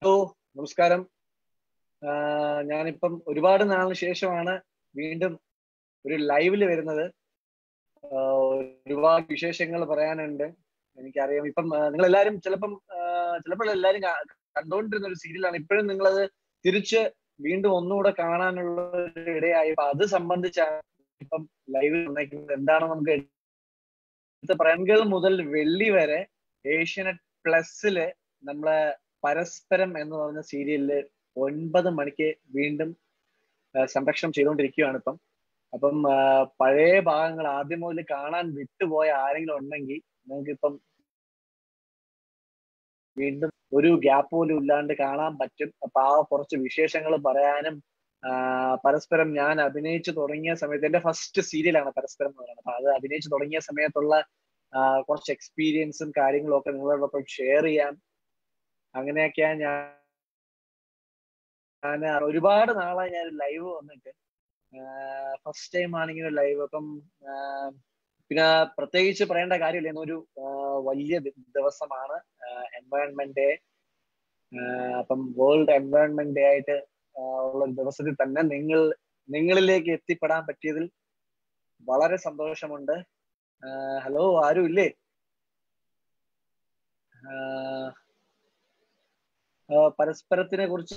Hello നമസ്കാരം ആഹ് ഞാനിപ്പം ഒരുപാട് നാളിന് ശേഷമാണ് വീണ്ടും ഒരു ലൈവില് വരുന്നത് ആഹ് ഒരുപാട് വിശേഷങ്ങൾ പറയാനുണ്ട് എനിക്കറിയാം ഇപ്പം നിങ്ങൾ എല്ലാവരും ചിലപ്പം ചിലപ്പോൾ എല്ലാവരും കണ്ടുകൊണ്ടിരുന്ന ഒരു സീരിയലാണ് ഇപ്പോഴും നിങ്ങളത് തിരിച്ച് വീണ്ടും ഒന്നുകൂടെ കാണാനുള്ള ഒരു ഇടയായി അപ്പൊ അത് സംബന്ധിച്ചാണ് ഇപ്പം ലൈവിൽ വന്നേക്കുന്നത് എന്താണ് നമുക്ക് എടുത്ത് പറയാൻ മുതൽ വെള്ളി വരെ ഏഷ്യാനെറ്റ് പ്ലസില് നമ്മളെ പരസ്പരം എന്ന് പറഞ്ഞ സീരിയലില് ഒൻപത് മണിക്ക് വീണ്ടും സംരക്ഷണം ചെയ്തുകൊണ്ടിരിക്കുകയാണ് ഇപ്പം അപ്പം പഴയ ഭാഗങ്ങൾ ആദ്യം മുതൽ കാണാൻ വിട്ടുപോയ ആരെങ്കിലും ഉണ്ടെങ്കിൽ നിങ്ങൾക്ക് ഇപ്പം വീണ്ടും ഒരു ഗ്യാപ്പ് പോലും ഇല്ലാണ്ട് കാണാൻ പറ്റും അപ്പൊ ആ കുറച്ച് വിശേഷങ്ങൾ പറയാനും പരസ്പരം ഞാൻ അഭിനയിച്ചു തുടങ്ങിയ സമയത്ത് എന്റെ ഫസ്റ്റ് സീരിയലാണ് പരസ്പരം എന്ന് പറയുന്നത് അപ്പൊ അത് അഭിനയിച്ചു തുടങ്ങിയ സമയത്തുള്ള കുറച്ച് എക്സ്പീരിയൻസും കാര്യങ്ങളും ഒക്കെ നിങ്ങളോടൊപ്പം ഷെയർ ചെയ്യാം അങ്ങനെയൊക്കെയാണ് ഞാൻ ഞാൻ ഒരുപാട് നാളായി ഞാൻ ലൈവ് വന്നിട്ട് ഫസ്റ്റ് ടൈം ആണെങ്കിൽ ലൈവ് അപ്പം പിന്നെ പ്രത്യേകിച്ച് പറയേണ്ട കാര്യമില്ല ഒരു വലിയ ദിവസമാണ് എൻവയൺമെന്റ് ഡേ അപ്പം വേൾഡ് എൻവയൺമെന്റ് ഡേ ആയിട്ട് ഉള്ള ഒരു ദിവസത്തിൽ തന്നെ നിങ്ങൾ നിങ്ങളിലേക്ക് എത്തിപ്പെടാൻ പറ്റിയതിൽ വളരെ സന്തോഷമുണ്ട് ഹലോ ആരും ഇല്ലേ പരസ്പരത്തിനെ കുറിച്ച്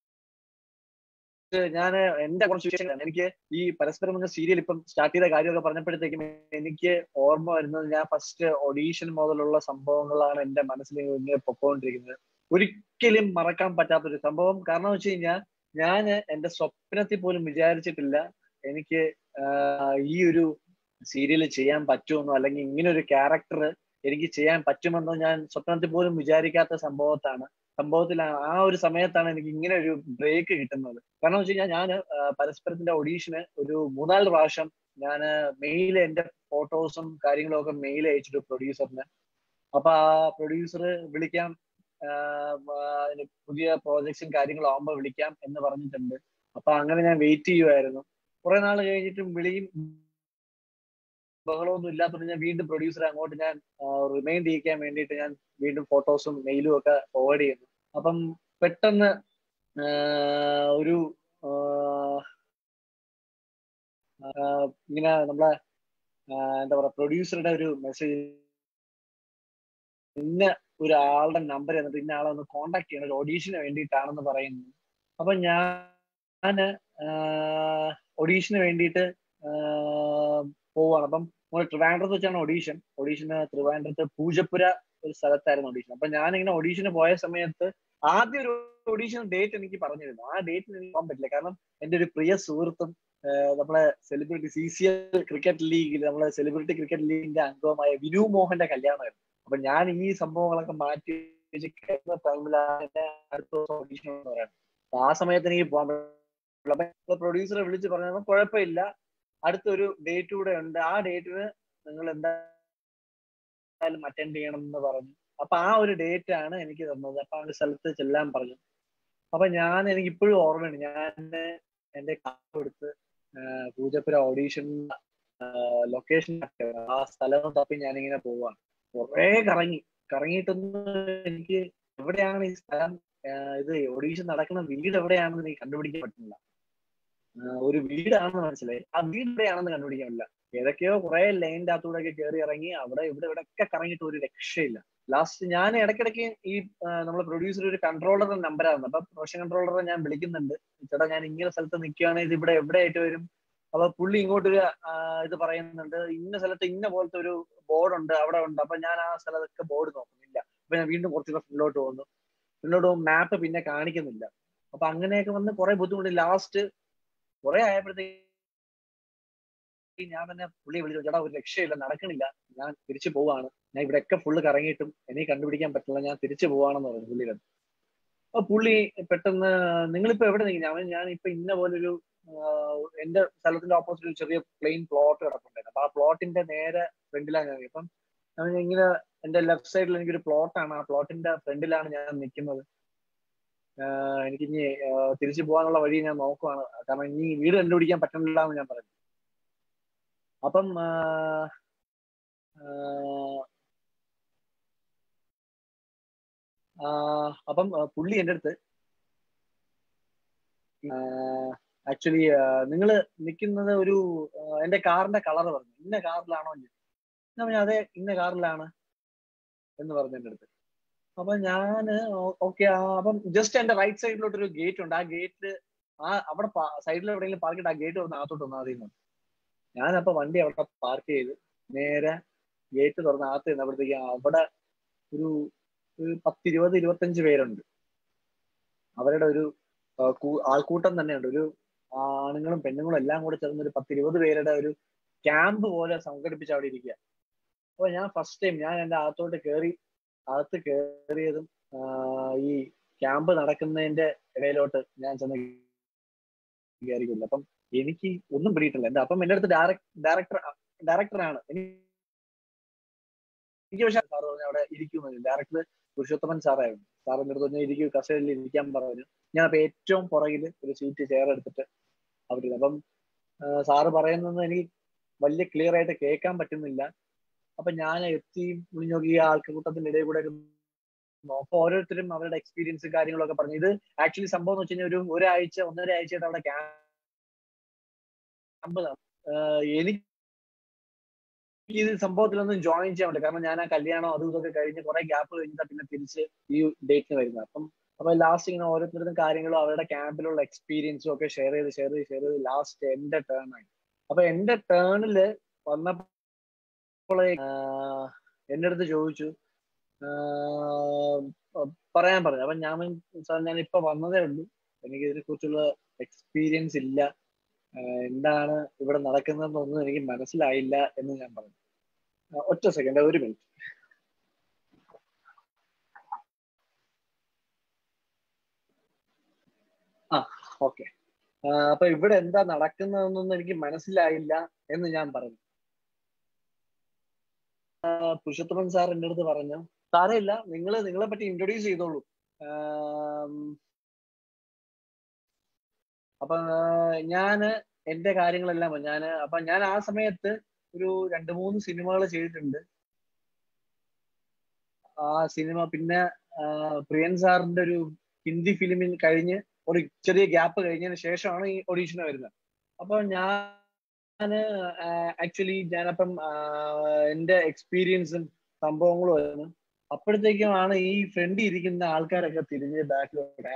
ഞാൻ എന്റെ കുറച്ച് വിഷയങ്ങളാണ് എനിക്ക് ഈ പരസ്പരം എന്ന സീരിയൽ ഇപ്പം സ്റ്റാർട്ട് ചെയ്ത കാര്യമൊക്കെ പറഞ്ഞപ്പോഴത്തേക്കും എനിക്ക് ഓർമ്മ വരുന്നത് ഞാൻ ഫസ്റ്റ് ഓഡീഷൻ മുതലുള്ള സംഭവങ്ങളാണ് എന്റെ മനസ്സിൽ ഇങ്ങനെ പൊക്കോണ്ടിരിക്കുന്നത് ഒരിക്കലും മറക്കാൻ പറ്റാത്തൊരു സംഭവം കാരണം വെച്ച് കഴിഞ്ഞാൽ ഞാൻ എന്റെ സ്വപ്നത്തിൽ പോലും വിചാരിച്ചിട്ടില്ല എനിക്ക് ഈ ഒരു സീരിയൽ ചെയ്യാൻ പറ്റുമെന്നോ അല്ലെങ്കിൽ ഇങ്ങനെ ഒരു ക്യാരക്ടർ എനിക്ക് ചെയ്യാൻ പറ്റുമെന്നോ ഞാൻ സ്വപ്നത്തിൽ പോലും വിചാരിക്കാത്ത സംഭവത്താണ് സംഭവത്തിലാണ് ആ ഒരു സമയത്താണ് എനിക്ക് ഇങ്ങനെ ഒരു ബ്രേക്ക് കിട്ടുന്നത് കാരണം വെച്ച് കഴിഞ്ഞാൽ ഞാൻ പരസ്പരത്തിന്റെ ഒഡീഷന് ഒരു മൂന്നാല് പ്രാവശ്യം ഞാൻ മെയിൽ എന്റെ ഫോട്ടോസും കാര്യങ്ങളും ഒക്കെ മെയിൽ അയച്ചിട്ട് പ്രൊഡ്യൂസറിന് അപ്പൊ ആ പ്രൊഡ്യൂസർ വിളിക്കാം പുതിയ പ്രോജക്ട്സും കാര്യങ്ങളും ആകുമ്പോൾ വിളിക്കാം എന്ന് പറഞ്ഞിട്ടുണ്ട് അപ്പൊ അങ്ങനെ ഞാൻ വെയിറ്റ് ചെയ്യുമായിരുന്നു കുറെ നാൾ കഴിഞ്ഞിട്ടും വിളിയും ബഹളമൊന്നും ഇല്ലാത്തതുകൊണ്ട് ഞാൻ വീണ്ടും പ്രൊഡ്യൂസറെ അങ്ങോട്ട് ഞാൻ റിമൈൻഡ് ചെയ്യിക്കാൻ വേണ്ടിയിട്ട് ഞാൻ വീണ്ടും ഫോട്ടോസും മെയിലും ഒക്കെ ഫോർവേഡ് ചെയ്യുന്നു അപ്പം പെട്ടെന്ന് ഒരു ഇങ്ങനെ നമ്മളെ എന്താ പറയാ പ്രൊഡ്യൂസറുടെ ഒരു മെസ്സേജ് ഇന്ന ഒരാളുടെ നമ്പർ എന്നിട്ട് ഇന്ന ആളെ ഒന്ന് കോണ്ടാക്ട് ചെയ്യണം ഒരു ഓഡീഷന് വേണ്ടിയിട്ടാണെന്ന് പറയുന്നു അപ്പൊ ഞാൻ ഓഡീഷന് വേണ്ടിയിട്ട് പോവാണ് അപ്പം നമ്മൾ ട്രിവാൻഡ്രത്ത് വെച്ചാണ് ഓഡീഷൻ ഓഡീഷന് ട്രിവാൻഡ്രത്ത് പൂജപ്പുര ഒരു സ്ഥലത്തായിരുന്നു ഓഡീഷൻ അപ്പൊ ഞാനിങ്ങനെ ഓഡീഷന് പോയ സമയത്ത് ആദ്യം ഒരു ഓഡീഷൻ ഡേറ്റ് എനിക്ക് പറഞ്ഞിരുന്നു ആ ഡേറ്റിന് എനിക്ക് പോകാൻ പറ്റില്ല കാരണം എന്റെ ഒരു പ്രിയ സുഹൃത്തും നമ്മളെ celebrity C C L cricket ലീഗിൽ നമ്മളെ സെലിബ്രിറ്റി ക്രിക്കറ്റ് ലീഗിന്റെ അംഗമായ വിനു മോഹന്റെ കല്യാണമായിരുന്നു അപ്പൊ ഞാൻ ഈ സംഭവങ്ങളൊക്കെ മാറ്റി വെച്ചിരിക്കുന്ന ടൈമിലാണ് എന്റെ അടുത്ത ദിവസം ഓഡീഷൻ എന്ന് പറയുന്നത് ആ സമയത്ത് എനിക്ക് പോകാൻ പറ്റില്ല പ്രൊഡ്യൂസറെ വിളിച്ച് പറഞ്ഞപ്പോൾ കുഴപ്പമില്ല അടുത്തൊരു ഡേറ്റ് കൂടെ ഉണ്ട് ആ ഡേറ്റിന് നിങ്ങൾ എന്തായാലും അറ്റൻഡ് ചെയ്യണം എന്ന് പറഞ്ഞു അപ്പൊ ആ ഒരു ഡേറ്റ് ആണ് എനിക്ക് തന്നത് അപ്പൊ ആ ഒരു സ്ഥലത്ത് ചെല്ലാൻ പറഞ്ഞു അപ്പൊ ഞാൻ എനിക്ക് ഇപ്പോഴും ഓർമ്മയുണ്ട് ഞാൻ എന്റെ കാർ എടുത്ത് പൂജപ്പുര ഓഡീഷൻ ലൊക്കേഷൻ ആ സ്ഥലം തപ്പി ഞാനിങ്ങനെ പോവാണ് കുറെ കറങ്ങി കറങ്ങിയിട്ടൊന്നും എനിക്ക് എവിടെയാണ് ഈ സ്ഥലം ഇത് ഓഡീഷൻ നടക്കുന്ന വീട് എവിടെയാണെന്ന് എനിക്ക് കണ്ടുപിടിക്കാൻ പറ്റുന്നില്ല ഒരു വീടാണെന്ന് മനസ്സിലായി ആ വീട് എവിടെയാണെന്ന് കണ്ടുപിടിക്കാൻ പറ്റില്ല ഏതൊക്കെയോ കുറെ ലൈനിന്റെ അകത്തൂടെ ഒക്കെ കയറി ഇറങ്ങി അവിടെ ഇവിടെ ഇവിടെ ഒക്കെ കറങ്ങിയിട്ട് ഒരു രക്ഷയില്ല ലാസ്റ്റ് ഞാൻ ഇടയ്ക്കിടയ്ക്ക് ഈ നമ്മളെ പ്രൊഡ്യൂസർ ഒരു കൺട്രോളറുടെ നമ്പറാണ് അപ്പൊ പ്രൊഫഷൻ കൺട്രോളറെ ഞാൻ വിളിക്കുന്നുണ്ട് ചേട്ടാ ഞാൻ ഇങ്ങനെ സ്ഥലത്ത് നിൽക്കുകയാണ് ഇത് ഇവിടെ എവിടെ ആയിട്ട് വരും അപ്പൊ പുള്ളി ഇങ്ങോട്ടൊരു ഇത് പറയുന്നുണ്ട് ഇന്ന സ്ഥലത്ത് ഇന്ന പോലത്തെ ഒരു ബോർഡ് ഉണ്ട് അവിടെ ഉണ്ട് അപ്പൊ ഞാൻ ആ സ്ഥലത്തൊക്കെ ബോർഡ് നോക്കുന്നില്ല അപ്പൊ ഞാൻ വീണ്ടും കുറച്ചുകൂടെ ഫ്രണ്ടിലോട്ട് പോകുന്നു ഫ്രണ്ടിലോട്ട് മാപ്പ് പിന്നെ കാണിക്കുന്നില്ല അപ്പൊ അങ്ങനെയൊക്കെ വന്ന് കുറെ ബുദ്ധിമുട്ട് ലാസ്റ്റ് കുറെ ആയപ്പോഴത്തേക്ക് ഞാൻ തന്നെ പുള്ളിയെ വിളിച്ചു ചേട്ടാ ഒരു രക്ഷയില്ല നടക്കണില്ല ഞാൻ തിരിച്ചു പോവാണ് ഞാൻ ഇവിടെയൊക്കെ ഫുള്ള് കറങ്ങിയിട്ടും എനിക്ക് കണ്ടുപിടിക്കാൻ പറ്റില്ല ഞാൻ തിരിച്ചു പോവാണെന്ന് പറഞ്ഞു പുള്ളിയുടെ അപ്പൊ പുള്ളി പെട്ടെന്ന് നിങ്ങളിപ്പോ എവിടെ നിൽക്കുന്നത് ഞാൻ ഇപ്പൊ ഇന്ന പോലൊരു എന്റെ സ്ഥലത്തിന്റെ ഓപ്പോസിറ്റ് ഒരു ചെറിയ പ്ലെയിൻ പ്ലോട്ട് കിടപ്പുണ്ടായിരുന്നു അപ്പൊ ആ പ്ലോട്ടിന്റെ നേരെ ഫ്രണ്ടിലാണ് ഞാൻ അപ്പം ഇങ്ങനെ എന്റെ ലെഫ്റ്റ് സൈഡിൽ എനിക്കൊരു പ്ലോട്ടാണ് ആ പ്ലോട്ടിന്റെ ഫ്രണ്ടിലാണ് ഞാൻ നിൽക്കുന്നത് എനിക്ക് ഇനി തിരിച്ചു പോകാനുള്ള വഴി ഞാൻ നോക്കുവാണ് കാരണം ഇനി വീട് കണ്ടുപിടിക്കാൻ പറ്റുന്നില്ല എന്ന് ഞാൻ പറഞ്ഞു അപ്പം അപ്പം പുള്ളി എൻ്റെ അടുത്ത് ആക്ച്വലി നിങ്ങൾ നിൽക്കുന്നത് ഒരു എന്റെ കാറിന്റെ കളർ പറഞ്ഞു ഇന്ന കാറിലാണോ ഞാൻ പറഞ്ഞു അതെ ഇന്ന കാറിലാണ് എന്ന് പറഞ്ഞു എൻ്റെ അടുത്ത് അപ്പൊ ഞാന് ഓക്കെ അപ്പം ജസ്റ്റ് എന്റെ റൈറ്റ് സൈഡിലോട്ട് ഒരു ഗേറ്റ് ഉണ്ട് ആ ഗേറ്റിൽ ആ അവിടെ സൈഡിൽ എവിടെയെങ്കിലും പാർക്ക് ചെയ്ത് ആ ഗേറ്റ് തുറന്ന് അകത്തോട്ട് വന്നാൽ മതി ഞാനപ്പോ വണ്ടി അവിടെ പാർക്ക് ചെയ്ത് നേരെ ഗേറ്റ് തുറന്ന് അകത്ത് ചെന്നപ്പോഴത്തേക്ക് അവിടെ ഒരു ഒരു പത്തിരുപത് ഇരുപത്തഞ്ച് പേരുണ്ട് അവരുടെ ഒരു ആൾക്കൂട്ടം തന്നെയുണ്ട് ഒരു ആണുങ്ങളും പെണ്ണുങ്ങളും എല്ലാം കൂടെ ചേർന്ന് ഒരു പത്തിരുപത് പേരുടെ ഒരു ക്യാമ്പ് പോലെ സംഘടിപ്പിച്ച് അവിടെ ഇരിക്കുക അപ്പൊ ഞാൻ ഫസ്റ്റ് ടൈം ഞാൻ എന്റെ അകത്തോട്ട് കയറി അകത്ത് കയറിയതും ഈ ക്യാമ്പ് നടക്കുന്നതിന്റെ ഇടയിലോട്ട് ഞാൻ ചെന്ന് കയറിയില്ല അപ്പം എനിക്ക് ഒന്നും പിടിയിട്ടില്ല എന്താ അപ്പം എന്റെ അടുത്ത് ഡയറക്ട് ഡയറക്ടർ ഡയറക്ടറാണ് എനിക്ക് പക്ഷേ സാർ പറഞ്ഞു അവിടെ ഇരിക്കുന്നു ഡയറക്ടർ പുരുഷോത്തമൻ സാറായിരുന്നു സാർ എൻ്റെ അടുത്ത് പറഞ്ഞു ഇരിക്കും കസേരയിൽ ഇരിക്കാൻ പറഞ്ഞു ഞാൻ അപ്പൊ ഏറ്റവും പുറകിൽ ഒരു സീറ്റ് ചെയർ എടുത്തിട്ട് അവിടെ അപ്പം സാറ് പറയുന്നത് എനിക്ക് വലിയ ക്ലിയർ ആയിട്ട് കേൾക്കാൻ പറ്റുന്നില്ല അപ്പൊ ഞാൻ എത്തി നോക്കി ആൾക്കൂട്ടത്തിന്റെ ഇടയിൽ കൂടെ നോക്കാം ഓരോരുത്തരും അവരുടെ എക്സ്പീരിയൻസ് കാര്യങ്ങളൊക്കെ പറഞ്ഞു ഇത് ആക്ച്വലി സംഭവം എന്ന് വെച്ച് കഴിഞ്ഞാൽ ഒരു ഒരാഴ്ച ഒന്നര ആഴ്ചയായിട്ട് അവിടെ ക്യാമ്പ് എനിക്ക് ഇത് സംഭവത്തിലൊന്നും ജോയിൻ ചെയ്യാൻ പറ്റില്ല കാരണം ഞാൻ ആ കല്യാണം അതും ഇതൊക്കെ കഴിഞ്ഞ് കുറെ ഗ്യാപ്പ് കഴിഞ്ഞിട്ടാ പിന്നെ തിരിച്ച് ഈ ഡേറ്റിന് വരുന്നത് അപ്പം അപ്പൊ ലാസ്റ്റ് ഇങ്ങനെ ഓരോരുത്തരും കാര്യങ്ങളും അവരുടെ ക്യാമ്പിലുള്ള എക്സ്പീരിയൻസും ഒക്കെ ഷെയർ ചെയ്ത് ഷെയർ ചെയ്ത് ഷെയർ ചെയ്ത് ലാസ്റ്റ് എന്റെ ടേൺ ആയി അപ്പൊ എന്റെ ടേണില് വന്നപ്പോൾ എന്റെ അടുത്ത് ചോദിച്ചു പറയാൻ പറഞ്ഞു അപ്പൊ ഞാൻ സാർ ഞാൻ ഇപ്പൊ വന്നതേ ഉള്ളൂ എനിക്ക് ഇതിനെ കുറിച്ചുള്ള എക്സ്പീരിയൻസ് ഇല്ല എന്താണ് ഇവിടെ നടക്കുന്നതെന്നൊന്നും എനിക്ക് മനസ്സിലായില്ല എന്ന് ഞാൻ പറഞ്ഞു ഒറ്റ സെക്കൻഡ് ഒരു മിനിറ്റ് ആ ഓക്കെ അപ്പൊ ഇവിടെ എന്താ നടക്കുന്നതെന്നൊന്നും എനിക്ക് മനസ്സിലായില്ല എന്ന് ഞാൻ പറഞ്ഞു പുരുഷോത്തമൻ സാർ എൻ്റെ അടുത്ത് പറഞ്ഞു സാരമില്ല നിങ്ങൾ നിങ്ങളെ പറ്റി ഇൻട്രൊഡ്യൂസ് ചെയ്തോളൂ അപ്പൊ ഞാന് എന്റെ കാര്യങ്ങളെല്ലാം ഞാൻ അപ്പൊ ഞാൻ ആ സമയത്ത് ഒരു രണ്ട് മൂന്ന് സിനിമകൾ ചെയ്തിട്ടുണ്ട് ആ സിനിമ പിന്നെ പ്രിയൻ സാറിന്റെ ഒരു ഹിന്ദി ഫിലിമിൽ കഴിഞ്ഞ് ഒരു ചെറിയ ഗ്യാപ്പ് കഴിഞ്ഞതിന് ശേഷമാണ് ഈ ഒഡീഷന് വരുന്നത് അപ്പൊ ഞാൻ ആക്ച്വലി ഞാനപ്പം എന്റെ എക്സ്പീരിയൻസും സംഭവങ്ങളും ആയിരുന്നു അപ്പോഴത്തേക്കുമാണ് ഈ ഫ്രണ്ടിൽ ഇരിക്കുന്ന ആൾക്കാരൊക്കെ തിരിഞ്ഞ് ബാക്കിലോട്ടെ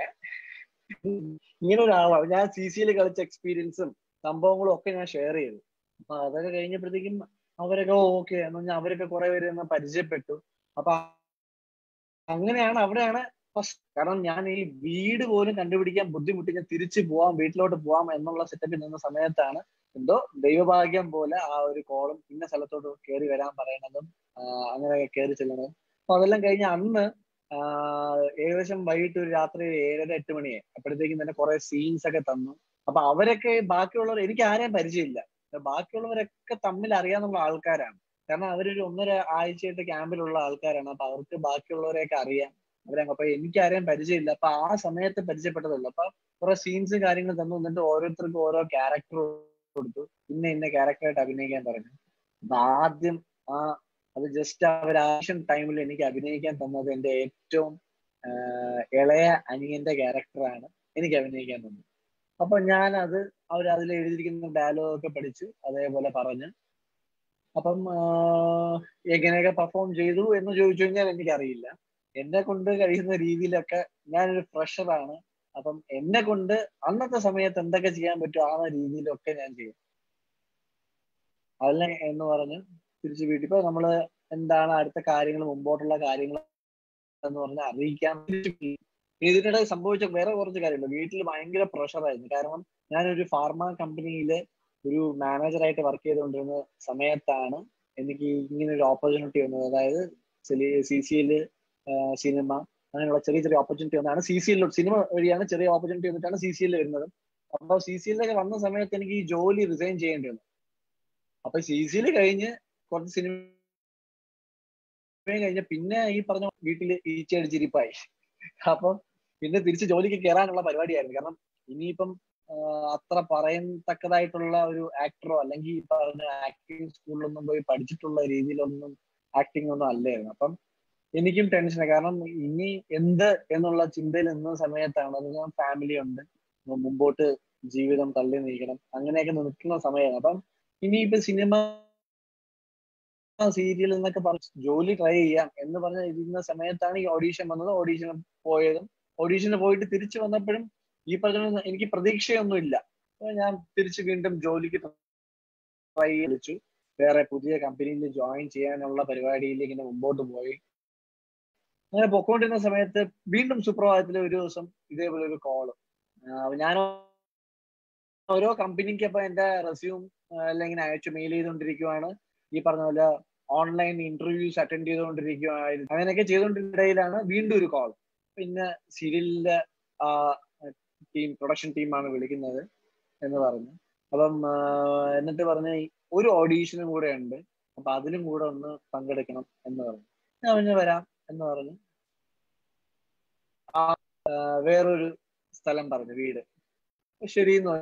ഇങ്ങനെ ഒരാളാണ് ഞാൻ സി സിയിൽ കളിച്ച എക്സ്പീരിയൻസും സംഭവങ്ങളും ഒക്കെ ഞാൻ ഷെയർ ചെയ്തു അപ്പൊ അതൊക്കെ കഴിഞ്ഞപ്പോഴത്തേക്കും അവരൊക്കെ ഓക്കെ എന്ന് പറഞ്ഞാൽ അവരൊക്കെ കുറെ പേര് എന്നെ പരിചയപ്പെട്ടു അപ്പൊ അങ്ങനെയാണ് അവിടെയാണ് ഫസ്റ്റ് കാരണം ഞാൻ ഈ വീട് പോലും കണ്ടുപിടിക്കാൻ ബുദ്ധിമുട്ടി ഞാൻ തിരിച്ചു പോവാം വീട്ടിലോട്ട് പോവാം എന്നുള്ള സെറ്റപ്പിൽ നിന്ന സമയത്താണ് എന്തോ ദൈവഭാഗ്യം പോലെ ആ ഒരു കോളും ഇന്ന സ്ഥലത്തോട്ട് കയറി വരാൻ പറയണതും അങ്ങനെ കയറി ചെല്ലണതും അപ്പൊ അതെല്ലാം കഴിഞ്ഞ് അന്ന് ഏകദേശം വൈകിട്ട് ഒരു രാത്രി ഏഴര എട്ട് മണിയായി അപ്പോഴത്തേക്കും തന്നെ കുറെ സീൻസ് ഒക്കെ തന്നു അപ്പൊ അവരൊക്കെ ബാക്കിയുള്ളവർ എനിക്ക് ആരെയും പരിചയമില്ല ബാക്കിയുള്ളവരൊക്കെ തമ്മിൽ അറിയാന്നുള്ള ആൾക്കാരാണ് കാരണം അവരൊരു ഒന്നര ആഴ്ചയായിട്ട് ക്യാമ്പിലുള്ള ആൾക്കാരാണ് അപ്പൊ അവർക്ക് ബാക്കിയുള്ളവരെയൊക്കെ അറിയാം അവരെ അപ്പൊ എനിക്ക് ആരെയും പരിചയമില്ല അപ്പൊ ആ സമയത്ത് പരിചയപ്പെട്ടതുള്ളൂ അപ്പൊ കുറെ സീൻസ് കാര്യങ്ങൾ തന്നു എന്നിട്ട് ഓരോരുത്തർക്കും ഓരോ ക്യാരക്ടർ കൊടുത്തു ഇന്ന ഇന്ന ക്യാരക്ടറായിട്ട് അഭിനയിക്കാൻ പറഞ്ഞു അപ്പൊ ആദ്യം ആ അത് ജസ്റ്റ് അവർ ആക്ഷൻ ടൈമിൽ എനിക്ക് അഭിനയിക്കാൻ തന്നത് എന്റെ ഏറ്റവും ഇളയ അനിയന്റെ ക്യാരക്ടറാണ് എനിക്ക് അഭിനയിക്കാൻ തന്നത് അപ്പൊ ഞാൻ അത് അവർ അതിൽ എഴുതിയിരിക്കുന്ന ഡയലോഗ് ഒക്കെ പഠിച്ച് അതേപോലെ പറഞ്ഞ് അപ്പം എങ്ങനെയൊക്കെ പെർഫോം ചെയ്തു എന്ന് ചോദിച്ചു കഴിഞ്ഞാൽ എനിക്കറിയില്ല എന്നെ കൊണ്ട് കഴിയുന്ന രീതിയിലൊക്കെ ഞാനൊരു ഫ്രഷറാണ് അപ്പം എന്നെ കൊണ്ട് അന്നത്തെ സമയത്ത് എന്തൊക്കെ ചെയ്യാൻ പറ്റുമോ ആ രീതിയിലൊക്കെ ഞാൻ ചെയ്യും അതല്ല എന്ന് പറഞ്ഞ് തിരിച്ചു വീട്ടിൽ ഇപ്പൊ നമ്മള് എന്താണ് അടുത്ത കാര്യങ്ങൾ മുമ്പോട്ടുള്ള കാര്യങ്ങൾ എന്ന് പറഞ്ഞാൽ അറിയിക്കാൻ ഇതിനിടെ സംഭവിച്ച വേറെ കുറച്ച് കാര്യമുണ്ട് വീട്ടിൽ ഭയങ്കര പ്രഷറായിരുന്നു കാരണം ഞാനൊരു ഫാർമ കമ്പനിയില് ഒരു മാനേജറായിട്ട് വർക്ക് ചെയ്തുകൊണ്ടിരുന്ന സമയത്താണ് എനിക്ക് ഇങ്ങനെ ഒരു ഓപ്പർച്യൂണിറ്റി വന്നത് അതായത് സി സിയില് സിനിമ അങ്ങനെയുള്ള ചെറിയ ചെറിയ ഓപ്പർച്യൂണിറ്റി വന്നതാണ് സി സിയിലോട്ട് സിനിമ വഴിയാണ് ചെറിയ ഓപ്പർച്യൂണിറ്റി വന്നിട്ടാണ് സി സിയിൽ വരുന്നത് അപ്പോൾ സി സിയിലൊക്കെ വന്ന സമയത്ത് എനിക്ക് ഈ ജോലി റിസൈൻ ചെയ്യേണ്ടി വന്നു അപ്പൊ സി സിയിൽ കഴിഞ്ഞ് കുറച്ച് സിനിമ കഴിഞ്ഞ പിന്നെ ഈ പറഞ്ഞ വീട്ടിൽ ഈച്ചയടിച്ചിരിപ്പായി അപ്പം പിന്നെ തിരിച്ച് ജോലിക്ക് കയറാനുള്ള പരിപാടിയായിരുന്നു കാരണം ഇനിയിപ്പം അത്ര പറയത്തക്കതായിട്ടുള്ള ഒരു ആക്ടറോ അല്ലെങ്കിൽ പറഞ്ഞ ആക്ടിങ് സ്കൂളിലൊന്നും പോയി പഠിച്ചിട്ടുള്ള രീതിയിലൊന്നും ആക്ടിങ് ഒന്നും അല്ലായിരുന്നു അപ്പം എനിക്കും ടെൻഷനാണ് കാരണം ഇനി എന്ത് എന്നുള്ള ചിന്തയിൽ നിന്ന സമയത്താണ് അത് ഞാൻ ഫാമിലി ഉണ്ട് മുമ്പോട്ട് ജീവിതം തള്ളി നീക്കണം അങ്ങനെയൊക്കെ നിൽക്കുന്ന സമയമാണ് അപ്പം ഇനിയിപ്പോ സിനിമ സീരിയൽ എന്നൊക്കെ പറഞ്ഞ് ജോലി ട്രൈ ചെയ്യാം എന്ന് പറഞ്ഞ ഇരുന്ന സമയത്താണ് ഈ ഓഡീഷൻ വന്നത് ഓഡീഷന് പോയതും ഓഡീഷന് പോയിട്ട് തിരിച്ചു വന്നപ്പോഴും ഈ പറഞ്ഞ എനിക്ക് പ്രതീക്ഷയൊന്നും ഇല്ല അപ്പൊ ഞാൻ തിരിച്ച് വീണ്ടും ജോലിക്ക് ട്രൈ വിളിച്ചു വേറെ പുതിയ കമ്പനിയിൽ ജോയിൻ ചെയ്യാനുള്ള പരിപാടിയിൽ ഇങ്ങനെ മുമ്പോട്ട് പോയി അങ്ങനെ പൊക്കോണ്ടിരുന്ന സമയത്ത് വീണ്ടും സുപ്രഭാതത്തിൽ ഒരു ദിവസം ഇതേപോലെ ഒരു കോള് ഞാൻ ഓരോ കമ്പനിക്ക് അപ്പൊ എന്റെ റെസ്യൂം എല്ലാം ഇങ്ങനെ അയച്ചു മെയിൽ ചെയ്തുകൊണ്ടിരിക്കുവാണ് ഈ പറഞ്ഞ പോലെ ഓൺലൈൻ ഇന്റർവ്യൂസ് അറ്റൻഡ് ചെയ്തുകൊണ്ടിരിക്കുവായിരുന്നു അങ്ങനെയൊക്കെ ചെയ്തുകൊണ്ടിരിക്കുന്നതിലാണ് വീണ്ടും ഒരു കോൾ പിന്നെ സീരിയലിന്റെ ടീം പ്രൊഡക്ഷൻ ടീമാണ് വിളിക്കുന്നത് എന്ന് പറഞ്ഞു അപ്പം എന്നിട്ട് പറഞ്ഞ ഒരു ഓഡീഷനും കൂടെ ഉണ്ട് അപ്പൊ അതിലും കൂടെ ഒന്ന് പങ്കെടുക്കണം എന്ന് പറഞ്ഞു ഞാൻ പിന്നെ വരാം എന്ന് പറഞ്ഞു ആ വേറൊരു സ്ഥലം പറഞ്ഞു വീട് ശരി എന്ന്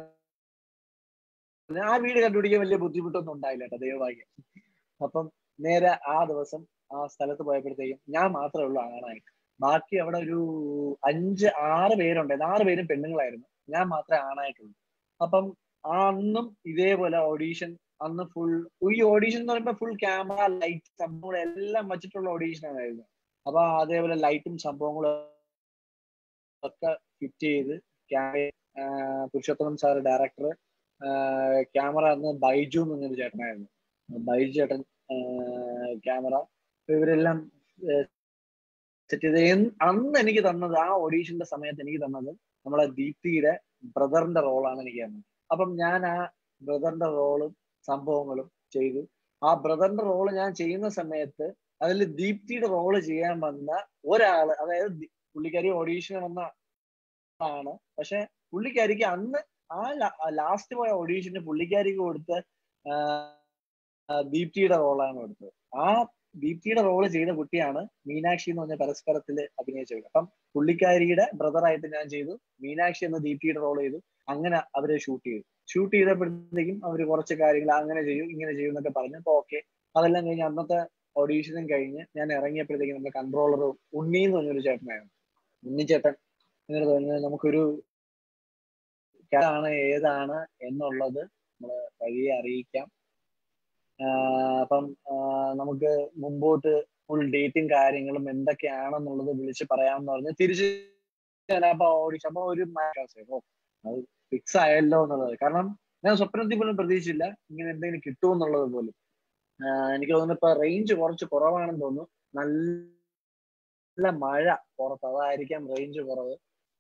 ആ വീട് കണ്ടുപിടിക്കാൻ വലിയ ബുദ്ധിമുട്ടൊന്നും ഉണ്ടായില്ല കേട്ടോ ദൈവഭാഗ്യം അപ്പം നേരെ ആ ദിവസം ആ സ്ഥലത്ത് പോയപ്പോഴത്തേക്കും ഞാൻ മാത്രമേ ഉള്ളൂ ആണായിട്ട് ബാക്കി അവിടെ ഒരു അഞ്ച് ആറ് പേരുണ്ടായിരുന്നു ആറ് പേരും പെണ്ണുങ്ങളായിരുന്നു ഞാൻ മാത്രമേ ആണായിട്ടുള്ളൂ അപ്പം അന്നും ഇതേപോലെ ഓഡീഷൻ അന്ന് ഫുൾ ഈ ഓഡീഷൻ എന്ന് പറയുമ്പോൾ ഫുൾ ക്യാമറ ലൈറ്റ് സംഭവങ്ങൾ എല്ലാം വെച്ചിട്ടുള്ള ഓഡീഷൻ ആയിരുന്നു അപ്പൊ അതേപോലെ ലൈറ്റും സംഭവങ്ങളും ഒക്കെ ഫിറ്റ് ചെയ്ത് പുരുഷോത്തമൻ സാർ ഡയറക്ടർ ക്യാമറ അന്ന് ബൈജു എന്ന് പറഞ്ഞൊരു ചേട്ടനായിരുന്നു ബൈജു ചേട്ടൻ ക്യാമറ ഇവരെല്ലാം സെറ്റ് ചെയ്ത് അന്ന് എനിക്ക് തന്നത് ആ ഓഡീഷന്റെ സമയത്ത് എനിക്ക് തന്നത് നമ്മളെ ദീപ്തിയുടെ ബ്രദറിന്റെ റോളാണ് എനിക്ക് തന്നത് അപ്പം ഞാൻ ആ ബ്രദറിന്റെ റോളും സംഭവങ്ങളും ചെയ്തു ആ ബ്രദറിന്റെ റോള് ഞാൻ ചെയ്യുന്ന സമയത്ത് അതിൽ ദീപ്തിയുടെ റോള് ചെയ്യാൻ വന്ന ഒരാള് അതായത് പുള്ളിക്കാരി ഓഡീഷന് വന്ന ആണ് പക്ഷെ പുള്ളിക്കാരിക്ക് അന്ന് ആ ലാസ്റ്റ് പോയ ഓഡീഷന് പുള്ളിക്കാരിക്ക് കൊടുത്ത ദീപ്തിയുടെ റോളാണ് കൊടുത്തത് ആ ദീപ്തിയുടെ റോള് ചെയ്ത കുട്ടിയാണ് മീനാക്ഷി എന്ന് പറഞ്ഞ പരസ്പരത്തിൽ അഭിനയിച്ചത് അപ്പം പുള്ളിക്കാരിയുടെ ബ്രദറായിട്ട് ഞാൻ ചെയ്തു മീനാക്ഷി എന്ന ദീപ്തിയുടെ റോൾ ചെയ്തു അങ്ങനെ അവരെ ഷൂട്ട് ചെയ്തു ഷൂട്ട് ചെയ്തപ്പോഴത്തേക്കും അവർ കുറച്ച് കാര്യങ്ങൾ അങ്ങനെ ചെയ്യും ഇങ്ങനെ ചെയ്യും എന്നൊക്കെ പറഞ്ഞു അപ്പൊ ഓക്കെ അതെല്ലാം കഴിഞ്ഞ് അന്നത്തെ ഓഡീഷനും കഴിഞ്ഞ് ഞാൻ ഇറങ്ങിയപ്പോഴത്തേക്കും നമ്മുടെ കൺട്രോളർ ഉണ്ണി എന്ന് പറഞ്ഞൊരു ചേട്ടനായിരുന്നു ഉണ്ണിച്ചേട്ടൻ അങ്ങനെ തോന്നുന്നത് നമുക്കൊരു ആണ് ഏതാണ് എന്നുള്ളത് നമ്മൾ വഴിയെ അറിയിക്കാം അപ്പം നമുക്ക് മുമ്പോട്ട് ഫുൾ ഡേറ്റും കാര്യങ്ങളും എന്തൊക്കെയാണെന്നുള്ളത് വിളിച്ച് പറയാമെന്ന് പറഞ്ഞ് തിരിച്ച് അപ്പൊ ഓഡിഷൻ അപ്പൊ ഒരു ഓ അത് ഫിക്സ് ആയല്ലോ എന്നുള്ളത് കാരണം ഞാൻ സ്വപ്നത്തിൽ പോലും പ്രതീക്ഷിച്ചില്ല ഇങ്ങനെ എന്തെങ്കിലും കിട്ടുമെന്നുള്ളത് പോലും എനിക്ക് തോന്നുന്നു ഇപ്പൊ റേഞ്ച് കുറച്ച് കുറവാണെന്ന് തോന്നുന്നു നല്ല മഴ പുറത്ത് അതായിരിക്കാം റേഞ്ച് കുറവ്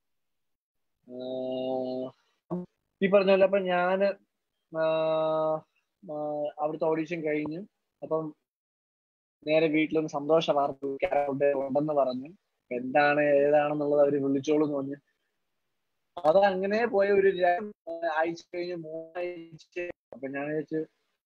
ഈ പറഞ്ഞ പോലെ അപ്പൊ ഞാന് അവിടുത്തെ ഓഡീഷൻ കഴിഞ്ഞു അപ്പം നേരെ വീട്ടിലൊന്ന് സന്തോഷ വാർത്ത ഉണ്ടെന്ന് പറഞ്ഞു എന്താണ് ഏതാണെന്നുള്ളത് അവര് വിളിച്ചോളൂ എന്ന് പറഞ്ഞു അത് അങ്ങനെ പോയ ഒരു ആഴ്ച കഴിഞ്ഞ് മൂന്നാഴ്ച അപ്പൊ ഞാൻ വിചാരിച്ചു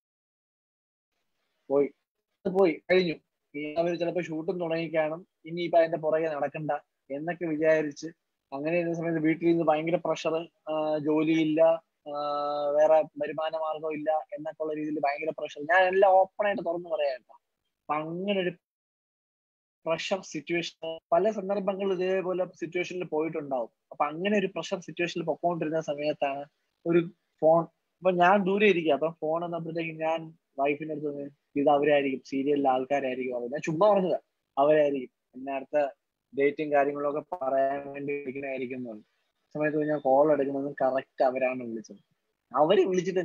പോയി പോയി കഴിഞ്ഞു ഇനി അവർ ചിലപ്പോ ഷൂട്ടും തുടങ്ങിക്കാണും ഇനിയിപ്പൊ അതിന്റെ പുറകെ നടക്കണ്ട എന്നൊക്കെ വിചാരിച്ച് അങ്ങനെ ഇരുന്ന സമയത്ത് വീട്ടിൽ നിന്ന് ഭയങ്കര പ്രഷർ ജോലിയില്ല വേറെ വരുമാന മാർഗം ഇല്ല എന്നൊക്കെ ഉള്ള രീതിയിൽ ഭയങ്കര പ്രഷർ ഞാൻ എല്ലാം ഓപ്പൺ ആയിട്ട് തുറന്നു പറയാട്ടോ അപ്പൊ അങ്ങനെ ഒരു പ്രഷർ സിറ്റുവേഷൻ പല സന്ദർഭങ്ങളിൽ ഇതേപോലെ സിറ്റുവേഷനിൽ പോയിട്ടുണ്ടാവും അപ്പൊ അങ്ങനെ ഒരു പ്രഷർ സിറ്റുവേഷനിൽ പൊക്കോണ്ടിരുന്ന സമയത്താണ് ഒരു ഫോൺ അപ്പൊ ഞാൻ ദൂരെ ഇരിക്കുക അപ്പൊ ഫോൺ വന്നപ്പോഴത്തേക്കും ഞാൻ വൈഫിന്റെ അടുത്ത് ഇത് അവരായിരിക്കും സീരിയലിലെ ആൾക്കാരായിരിക്കും അവർ ഞാൻ ചുമ്മാ പറഞ്ഞതാ അവരായിരിക്കും എന്നെ അടുത്ത ഡേറ്റും കാര്യങ്ങളും ഒക്കെ പറയാൻ വേണ്ടി വിളിക്കണായിരിക്കും എന്ന് പറഞ്ഞു സമയത്ത് ഞാൻ കോൾ എടുക്കുന്നത് കറക്റ്റ് അവരാണ് വിളിച്ചത് അവര് വിളിച്ചിട്ട്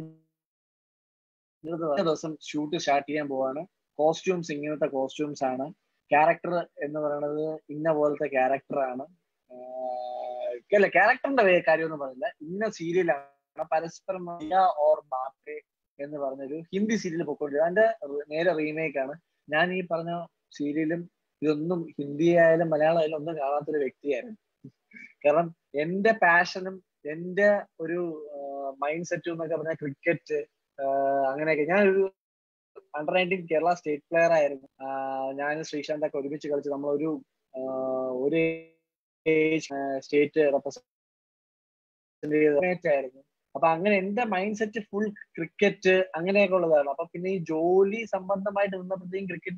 ദിവസം ഷൂട്ട് സ്റ്റാർട്ട് ചെയ്യാൻ പോവാണ് കോസ്റ്റ്യൂംസ് ഇങ്ങനത്തെ കോസ്റ്റ്യൂംസ് ആണ് ക്യാരക്ടർ എന്ന് പറയുന്നത് ഇന്ന പോലത്തെ ക്യാരക്ടറാണ് അല്ല ക്യാരക്ടറിന്റെ കാര്യമൊന്നും പറഞ്ഞില്ല ഇന്ന സീരിയലാണ് പരസ്പരം ഓർ ബാപ്പെ എന്ന് പറഞ്ഞൊരു ഹിന്ദി സീരിയൽ പൊക്കോണ്ടിരുന്നത് അതിന്റെ നേരെ റീമേക്ക് ആണ് ഞാൻ ഈ പറഞ്ഞ സീരിയലും ഇതൊന്നും ഹിന്ദി ആയാലും മലയാളം ആയാലും ഒന്നും കാണാത്തൊരു വ്യക്തിയായിരുന്നു കാരണം എന്റെ പാഷനും എന്റെ ഒരു മൈൻഡ് സെറ്റും എന്നൊക്കെ പറഞ്ഞാൽ ക്രിക്കറ്റ് അങ്ങനെയൊക്കെ ഞാൻ ഒരു under nineteen Kerala state player ആയിരുന്നു ഞാൻ ശ്രീശാന്ത് ഒക്കെ ഒരുമിച്ച് കളിച്ച് നമ്മളൊരു ഒരു സ്റ്റേറ്റ് റെപ്രസെന്റ് ആയിരുന്നു അപ്പൊ അങ്ങനെ എന്റെ മൈൻഡ് സെറ്റ് ഫുൾ ക്രിക്കറ്റ് അങ്ങനെയൊക്കെ ഉള്ളതാണ് അപ്പൊ പിന്നെ ഈ ജോലി സംബന്ധമായിട്ട് നിന്നപ്പോഴത്തേക്കും ക്രിക്കറ്റ്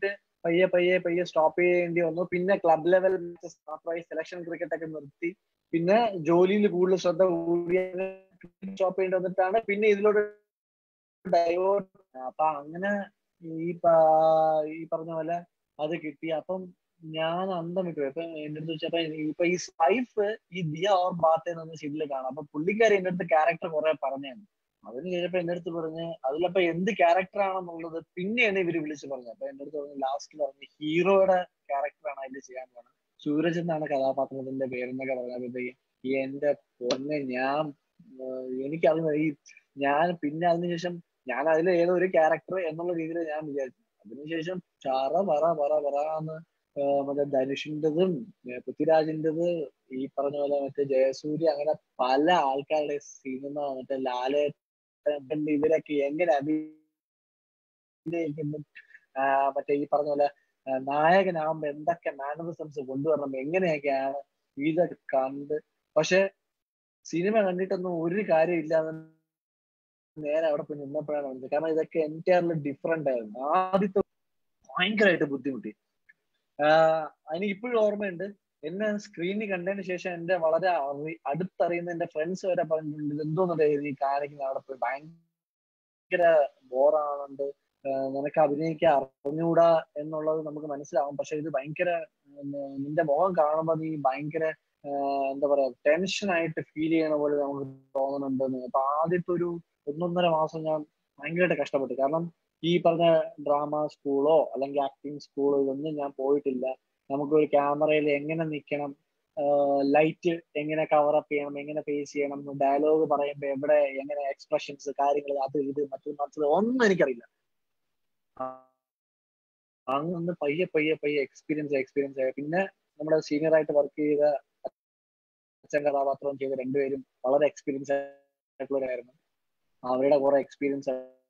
പയ്യെ പയ്യെ പയ്യെ സ്റ്റോപ്പ് ചെയ്യേണ്ടി വന്നു പിന്നെ ക്ലബ് ലെവൽ മാത്രമായി സെലക്ഷൻ ക്രിക്കറ്റ് ഒക്കെ നിർത്തി പിന്നെ ജോലിയിൽ കൂടുതൽ ശ്രദ്ധ കൂടി സ്റ്റോപ്പ് ചെയ്യേണ്ടി വന്നിട്ടാണ് പിന്നെ ഇതിലൂടെ ഡൈവേർട്ട് അപ്പൊ അങ്ങനെ ഈ ഈ പറഞ്ഞ പോലെ അത് കിട്ടി അപ്പം ഞാൻ അന്തം വിട്ടു ഇപ്പൊ എന്റെ അടുത്ത് വെച്ചപ്പോ ഇപ്പൊ ഈ വൈഫ് ഈ ദിയ ഓർ ബാത്ത് എന്ന സീരിയൽ കാണാം അപ്പൊ പുള്ളിക്കാരി എന്റെ അടുത്ത് ക്യാരക്ടർ കുറെ പറഞ്ഞായിരുന്നു അതിന് കഴിഞ്ഞപ്പോ എന്റെ അടുത്ത് പറഞ്ഞ് അതിലപ്പോ എന്ത് ക്യാരക്ടർ ആണെന്നുള്ളത് പിന്നെയാണ് ഇവര് വിളിച്ച് പറഞ്ഞത് അപ്പൊ എന്റെ അടുത്ത് പറഞ്ഞ് ലാസ്റ്റ് പറഞ്ഞ് ഹീറോയുടെ ക്യാരക്ടറാണ് അതിൽ ചെയ്യാൻ പോകുന്നത് സൂരജ് എന്നാണ് കഥാപാത്രത്തിന്റെ പേരെന്നൊക്കെ പറഞ്ഞപ്പോഴത്തേക്ക് എന്റെ പൊന്നെ ഞാൻ എനിക്കത് ഈ ഞാൻ പിന്നെ അതിനുശേഷം ഞാൻ അതിൽ ഏതോ ഒരു ക്യാരക്ടർ എന്നുള്ള രീതിയിൽ ഞാൻ വിചാരിച്ചു അതിനുശേഷം ചറ പറ പറ പറയാന്ന് മറ്റേ ധനുഷിൻ്റെതും പൃഥ്വിരാജിൻ്റെത് ഈ പറഞ്ഞ പോലെ മറ്റേ ജയസൂര്യ അങ്ങനെ പല ആൾക്കാരുടെ സിനിമ മറ്റേ ലാലേട്ടൻ ഇവരൊക്കെ എങ്ങനെ അഭിനയിക്കുന്നു മറ്റേ ഈ പറഞ്ഞ പോലെ നായകനാകുമ്പോ എന്തൊക്കെ മാനറിസംസ് കൊണ്ടുവരണം എങ്ങനെയൊക്കെയാണ് ഇതൊക്കെ കണ്ട് പക്ഷെ സിനിമ കണ്ടിട്ടൊന്നും ഒരു കാര്യം ഇല്ലാതെ നേരെ അവിടെ പോയി നിന്നപ്പോഴാണ് മനസ്സിലായത് കാരണം ഇതൊക്കെ എൻറ്റയർലി ഡിഫറെന്റ് ആയിരുന്നു ആദ്യത്തെ ഭയങ്കരമായിട്ട് ബുദ്ധിമുട്ടി എനിക്ക് ഇപ്പോഴും ഓർമ്മയുണ്ട് എന്നെ സ്ക്രീനിൽ കണ്ടതിന് ശേഷം എന്റെ വളരെ അടുത്തറിയുന്ന എന്റെ ഫ്രണ്ട്സ് വരെ പറഞ്ഞിട്ടുണ്ട് ഇതെന്തോന്നല്ലേ നീ കാണിക്കുന്ന അവിടെ പോയി ഭയങ്കര ബോറാണുണ്ട് നിനക്ക് അഭിനയിക്കാൻ അറിഞ്ഞൂടാ എന്നുള്ളത് നമുക്ക് മനസ്സിലാവും പക്ഷെ ഇത് ഭയങ്കര നിന്റെ മുഖം കാണുമ്പോൾ നീ ഭയങ്കര എന്താ പറയാ ടെൻഷൻ ആയിട്ട് ഫീൽ ചെയ്യണ പോലെ നമുക്ക് തോന്നുന്നുണ്ടെന്ന് അപ്പൊ ആദ്യത്തെ ഒരു ഒന്നൊന്നര മാസം ഞാൻ ഭയങ്കരമായിട്ട് കഷ്ടപ്പെട്ടു കാരണം ഈ പറഞ്ഞ ഡ്രാമ സ്കൂളോ അല്ലെങ്കിൽ ആക്ടിങ് സ്കൂളോ ഇതൊന്നും ഞാൻ പോയിട്ടില്ല നമുക്ക് ഒരു ക്യാമറയിൽ എങ്ങനെ നിൽക്കണം ലൈറ്റ് എങ്ങനെ കവർ അപ്പ് ചെയ്യണം എങ്ങനെ ഫേസ് ചെയ്യണം ഡയലോഗ് പറയുമ്പോൾ എവിടെ എങ്ങനെ എക്സ്പ്രഷൻസ് കാര്യങ്ങൾ അത് ഇത് മറ്റു മറ്റത് ഒന്നും എനിക്കറിയില്ല അങ്ങ് പയ്യെ പയ്യെ പയ്യെ എക്സ്പീരിയൻസ് എക്സ്പീരിയൻസ് ആയി പിന്നെ നമ്മുടെ സീനിയർ ആയിട്ട് വർക്ക് ചെയ്ത അച്ഛൻ കഥാപാത്രം ചെയ്ത രണ്ടുപേരും വളരെ എക്സ്പീരിയൻസ് ആയിട്ടുള്ളവരായിരുന്നു അവരുടെ കുറെ എക്സ്പീരിയൻസ്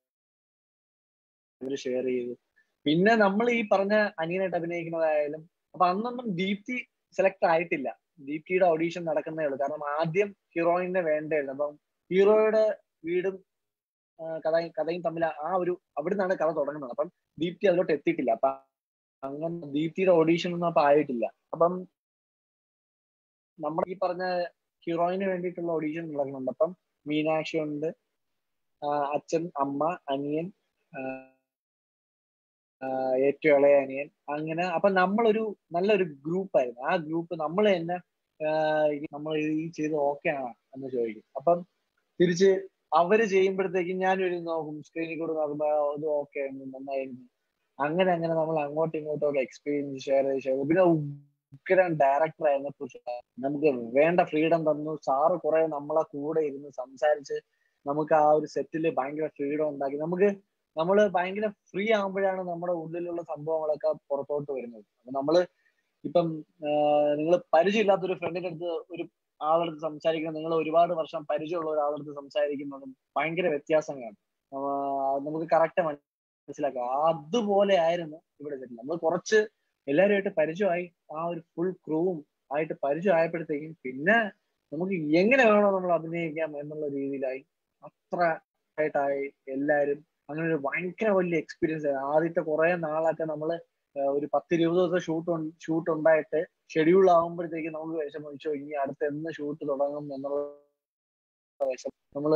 അവർ ഷെയർ ചെയ്തു പിന്നെ നമ്മൾ ഈ പറഞ്ഞ അനിയനായിട്ട് അഭിനയിക്കുന്നതായാലും അപ്പൊ അന്നൊന്നും ദീപ്തി സെലക്ട് ആയിട്ടില്ല ദീപ്തിയുടെ ഓഡീഷൻ നടക്കുന്നേ ഉള്ളൂ കാരണം ആദ്യം ഹീറോയിനെ വേണ്ടായിരുന്നു അപ്പം ഹീറോയുടെ വീടും കഥയും കഥയും തമ്മിൽ ആ ഒരു അവിടെ നിന്നാണ് കഥ തുടങ്ങുന്നത് അപ്പം ദീപ്തി അതിലോട്ട് എത്തിയിട്ടില്ല അപ്പൊ അങ്ങനെ ദീപ്തിയുടെ ഓഡീഷൻ ഒന്നും അപ്പൊ ആയിട്ടില്ല അപ്പം നമ്മൾ ഈ പറഞ്ഞ ഹീറോയിന് വേണ്ടിയിട്ടുള്ള ഓഡീഷൻ നടക്കുന്നുണ്ട് അപ്പം മീനാക്ഷി ഉണ്ട് അച്ഛൻ അമ്മ അനിയൻ ഏറ്റവും ഇളയ അനിയൻ അങ്ങനെ അപ്പൊ നമ്മളൊരു നല്ലൊരു ഗ്രൂപ്പായിരുന്നു ആ ഗ്രൂപ്പ് നമ്മൾ തന്നെ നമ്മൾ ഈ ചെയ്ത് ഓക്കെ ആണ് എന്ന് ചോദിക്കും അപ്പം തിരിച്ച് അവര് ചെയ്യുമ്പോഴത്തേക്കും ഞാൻ ഒരു നോക്കും സ്ക്രീനിൽ കൂടെ നോക്കുമ്പോ ഇത് ഓക്കെ നന്നായിരുന്നു അങ്ങനെ അങ്ങനെ നമ്മൾ അങ്ങോട്ടും ഇങ്ങോട്ടും ഒക്കെ എക്സ്പീരിയൻസ് ഷെയർ ചെയ്ത് ഷെയർ പിന്നെ ഉഗ്രം ഡയറക്ടർ ആയിരുന്നു നമുക്ക് വേണ്ട ഫ്രീഡം തന്നു സാറ് കുറെ നമ്മളെ കൂടെ ഇരുന്ന് സംസാരിച്ച് നമുക്ക് ആ ഒരു സെറ്റിൽ ഭയങ്കര ഫ്രീഡം ഉണ്ടാക്കി നമുക്ക് നമ്മൾ ഭയങ്കര ഫ്രീ ആകുമ്പോഴാണ് നമ്മുടെ ഉള്ളിലുള്ള സംഭവങ്ങളൊക്കെ പുറത്തോട്ട് വരുന്നത് അപ്പൊ നമ്മള് ഇപ്പം നിങ്ങൾ പരിചയമില്ലാത്തൊരു ഫ്രണ്ടിന്റെ അടുത്ത് ഒരു ആളടുത്ത് സംസാരിക്കുന്നത് നിങ്ങൾ ഒരുപാട് വർഷം പരിചയമുള്ള ഒരാളടുത്ത് സംസാരിക്കുന്നതും ഭയങ്കര വ്യത്യാസങ്ങളാണ് നമുക്ക് കറക്റ്റ് മനസ്സിലാക്കാം അതുപോലെ ആയിരുന്നു ഇവിടെ സെറ്റിൽ നമ്മൾ കുറച്ച് എല്ലാവരുമായിട്ട് പരിചയമായി ആ ഒരു ഫുൾ ക്രൂവും ആയിട്ട് പരിചയമായപ്പോഴത്തേക്കും പിന്നെ നമുക്ക് എങ്ങനെ വേണോ നമ്മൾ അഭിനയിക്കാം എന്നുള്ള രീതിയിലായി അത്ര ആയിട്ടായി എല്ലാവരും അങ്ങനെ ഒരു ഭയങ്കര വലിയ എക്സ്പീരിയൻസ് ആയിരുന്നു ആദ്യത്തെ കുറെ നാളൊക്കെ നമ്മള് ഒരു പത്തിരുപത് ദിവസം ഷൂട്ട് ഷൂട്ട് ഉണ്ടായിട്ട് ഷെഡ്യൂൾ ആകുമ്പോഴത്തേക്ക് നമുക്ക് വിഷമിച്ചോ ഇനി അടുത്ത എന്ന് ഷൂട്ട് തുടങ്ങും എന്നുള്ള വിഷം നമ്മള്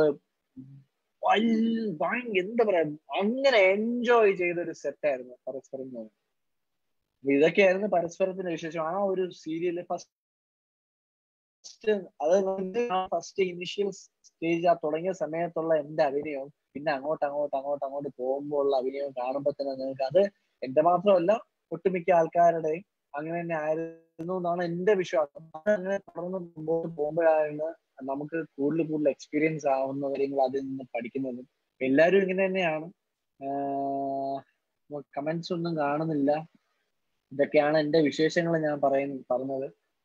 ഭയങ്കര എന്താ പറയാ അങ്ങനെ എൻജോയ് ചെയ്ത ഒരു സെറ്റായിരുന്നു പരസ്പരം ഇതൊക്കെയായിരുന്നു പരസ്പരത്തിന്റെ വിശേഷം ആ ഒരു സീരിയല് ഫസ്റ്റ് അത് ഫസ്റ്റ് ഇനിഷ്യൽ സ്റ്റേജ് ആ തുടങ്ങിയ സമയത്തുള്ള എന്റെ അഭിനയവും പിന്നെ അങ്ങോട്ട് അങ്ങോട്ട് അങ്ങോട്ട് അങ്ങോട്ട് പോകുമ്പോൾ ഉള്ള അഭിനയം കാണുമ്പോൾ തന്നെ നിങ്ങൾക്ക് അത് എന്റെ മാത്രമല്ല ഒട്ടുമിക്ക ആൾക്കാരുടെയും അങ്ങനെ തന്നെ ആയിരുന്നു എന്നാണ് എന്റെ വിശ്വാസം അങ്ങനെ തുടർന്ന് മുമ്പോട്ട് പോകുമ്പോഴാണ് നമുക്ക് കൂടുതൽ കൂടുതൽ എക്സ്പീരിയൻസ് ആവുന്ന കാര്യങ്ങൾ അതിൽ നിന്ന് പഠിക്കുന്നതും എല്ലാവരും ഇങ്ങനെ തന്നെയാണ് കമന്റ്സ് ഒന്നും കാണുന്നില്ല ഇതൊക്കെയാണ് എന്റെ വിശേഷങ്ങൾ ഞാൻ പറയുന്ന പറഞ്ഞത്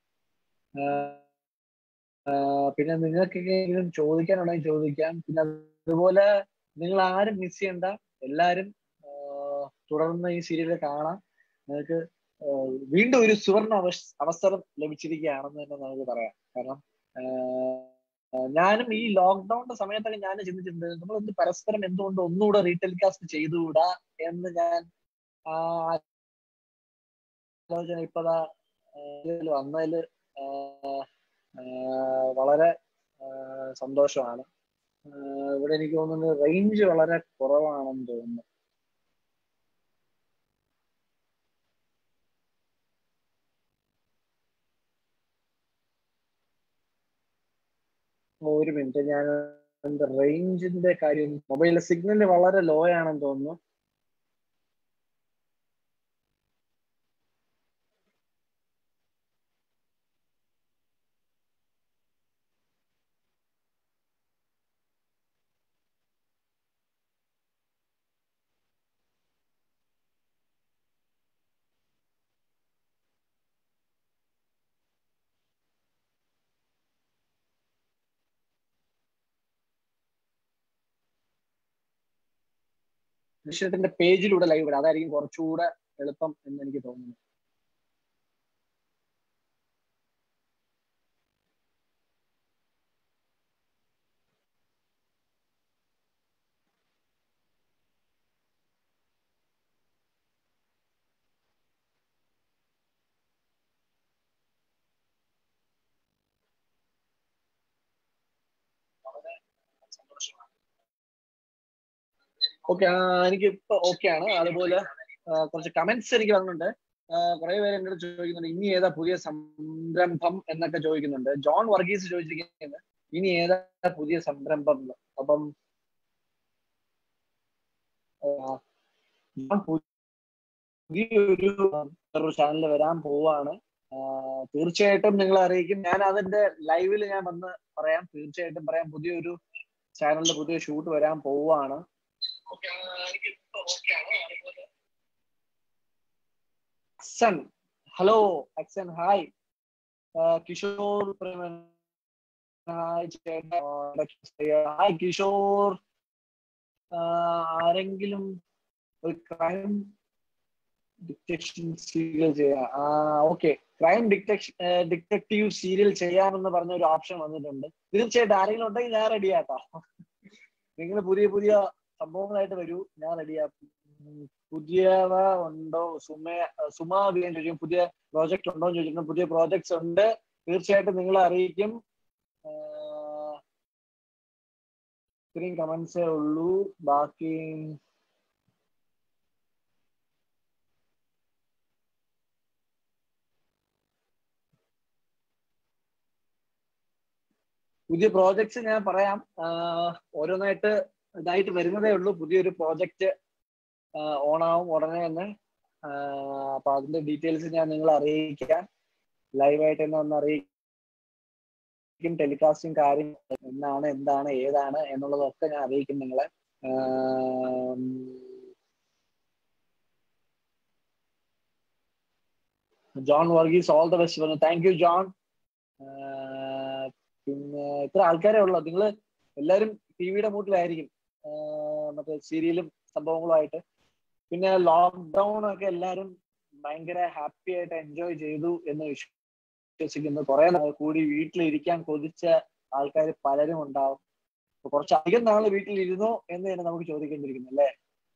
പിന്നെ നിങ്ങൾക്കൊക്കെ എന്തെങ്കിലും ചോദിക്കാനുണ്ടെങ്കിൽ ചോദിക്കാം പിന്നെ അതുപോലെ നിങ്ങൾ ആരും മിസ് ചെയ്യണ്ട എല്ലാരും തുടർന്ന് ഈ സീരിയൽ കാണാം നിങ്ങൾക്ക് വീണ്ടും ഒരു സുവർണ അവസരം ലഭിച്ചിരിക്കുകയാണെന്ന് തന്നെ നമുക്ക് പറയാം കാരണം ഞാനും ഈ ലോക്ക്ഡൌണിന്റെ സമയത്തൊക്കെ ഞാൻ ചിന്തിച്ചിട്ടുണ്ട് നമ്മൾ എന്ത് പരസ്പരം എന്തുകൊണ്ട് ഒന്നുകൂടെ റീടെലികാസ്റ്റ് ചെയ്തുകൂടാ എന്ന് ഞാൻ ആലോചന ഇപ്പതാ വന്നതിൽ വളരെ സന്തോഷമാണ് ഇവിടെ എനിക്ക് തോന്നുന്നത് റേഞ്ച് വളരെ കുറവാണെന്ന് തോന്നുന്നു ഒരു മിനിറ്റ് ഞാൻ എന്താ റേഞ്ചിന്റെ കാര്യം മൊബൈലിലെ സിഗ്നൽ വളരെ ലോ ആണെന്ന് തോന്നുന്നു വിഷയത്തിന്റെ പേജിലൂടെ ലൈവ് ഇടാം അതായിരിക്കും കുറച്ചുകൂടെ എളുപ്പം എന്ന് എനിക്ക് തോന്നുന്നു ഓക്കെ എനിക്ക് ഇപ്പൊ ഓക്കെ ആണ് അതുപോലെ കുറച്ച് കമന്റ്സ് എനിക്ക് വന്നിട്ടുണ്ട് കുറെ പേര് എന്നോട് ചോദിക്കുന്നുണ്ട് ഇനി ഏതാ പുതിയ സംരംഭം എന്നൊക്കെ ചോദിക്കുന്നുണ്ട് ജോൺ വർഗീസ് ചോദിച്ചിരിക്കുന്നത് ഇനി ഏതാ പുതിയ സംരംഭം അപ്പം പുതിയൊരു ചാനൽ വരാൻ പോവാണ് തീർച്ചയായിട്ടും നിങ്ങളെ അറിയിക്കും ഞാൻ അതിന്റെ ലൈവിൽ ഞാൻ വന്ന് പറയാം തീർച്ചയായിട്ടും പറയാം പുതിയൊരു ചാനലിൽ പുതിയ ഷൂട്ട് വരാൻ പോവാണ് action hello action hi Kishore Preman hi ചേട്ടാ ഹായ് കിഷോർ ആരെങ്കിലും ഒരു ക്രൈം ഡിറ്റക്ഷൻ സീരിയൽ ചെയ്യാം ആ okay crime detection detective serial ചെയ്യാമെന്ന് പറഞ്ഞ ഒരു ഓപ്ഷൻ വന്നിട്ടുണ്ട് തീർച്ചയായിട്ടും ആരെങ്കിലും ഉണ്ടെങ്കിൽ ഞാൻ റെഡിയാട്ടോ നിങ്ങൾ പുതിയ പുതിയ സംഭവങ്ങളായിട്ട് വരൂ ഞാൻ റെഡിയാക്കും പുതിയവ ഉണ്ടോ സുമ സുമ അഭിയാൻ ചോദിക്കും പുതിയ പ്രോജക്റ്റ് ഉണ്ടോ എന്ന് ചോദിക്കുന്നു പുതിയ പ്രോജക്ട്സ് ഉണ്ട് തീർച്ചയായിട്ടും നിങ്ങളെ അറിയിക്കും ഇത്രയും കമന്റ്സേ ഉള്ളൂ ബാക്കി പുതിയ പ്രോജക്ട്സ് ഞാൻ പറയാം ഓരോന്നായിട്ട് ഇതായിട്ട് വരുന്നതേ ഉള്ളൂ പുതിയൊരു പ്രോജക്റ്റ് ഓണാവും ഉടനെ തന്നെ അപ്പൊ അതിന്റെ ഡീറ്റെയിൽസ് ഞാൻ നിങ്ങളെ അറിയിക്കാം ലൈവായിട്ട് തന്നെ ഒന്ന് അറിയിക്കും ടെലികാസ്റ്റിംഗ് കാര്യം എന്നാണ് എന്താണ് ഏതാണ് എന്നുള്ളതൊക്കെ ഞാൻ അറിയിക്കും നിങ്ങളെ John Varghese all the best പറഞ്ഞു താങ്ക് യു ജോൺ പിന്നെ ഇത്ര ആൾക്കാരെ ഉള്ളു നിങ്ങൾ എല്ലാവരും ടി വിയുടെ മൂട്ടിലായിരിക്കും മറ്റേ സീരിയലും സംഭവങ്ങളുമായിട്ട് പിന്നെ ലോക്ക്ഡൗൺ ഒക്കെ എല്ലാവരും ഭയങ്കര ഹാപ്പി ആയിട്ട് എൻജോയ് ചെയ്തു എന്ന് വിശ്വസിക്കുന്നു കുറെ നാൾ കൂടി വീട്ടിലിരിക്കാൻ കൊതിച്ച ആൾക്കാർ പലരും ഉണ്ടാവും കുറച്ചധികം നാൾ വീട്ടിലിരുന്നോ എന്ന് തന്നെ നമുക്ക് ചോദിക്കേണ്ടിയിരിക്കുന്നു അല്ലേ